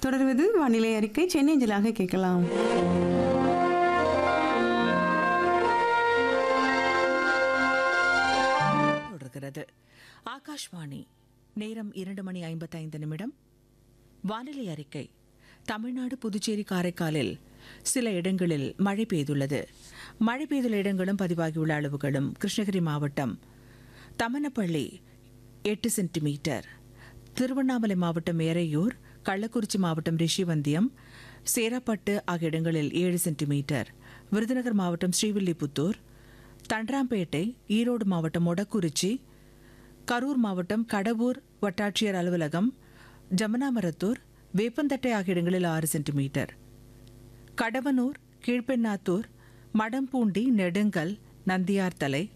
தொடர்வது வானிலை அறிக்கை சென்னேஞ்சலாக கேட்கலாம் தொடர்கிறது ஆகாஷ்வாணி நேரம் இரண்டு மணி ஐம்பத்தைந்து நிமிடம் வானிலை அறிக்கை தமிழ்நாடு புதுச்சேரி காரைக்காலில் சில இடங்களில் மழை பெய்துள்ளது மழை பெய்துள்ள இடங்களும் பதிவாகியுள்ள அளவுகளும் கிருஷ்ணகிரி மாவட்டம் தமனப்பள்ளி எட்டு சென்டிமீட்டர் திருவண்ணாமலை மாவட்டம் ஏரையூர் கள்ளக்குறிச்சி மாவட்டம் ரிஷிவந்தியம் சேராப்பட்டு ஆகிய இடங்களில் ஏழு சென்டிமீட்டர் விருதுநகர் மாவட்டம் ஸ்ரீவில்லிபுத்தூர் தண்டராம்பேட்டை ஈரோடு மாவட்டம் மொடக்குறிச்சி கரூர் மாவட்டம் கடவூர் வட்டாட்சியர் அலுவலகம் ஜமனாமரத்தூர் வேப்பந்தட்டை ஆகிய இடங்களில் ஆறு சென்டிமீட்டர் கடவனூர் கீழ்பெண்ணாத்தூர் மடம்பூண்டி நெடுங்கல் நந்தியார்தலை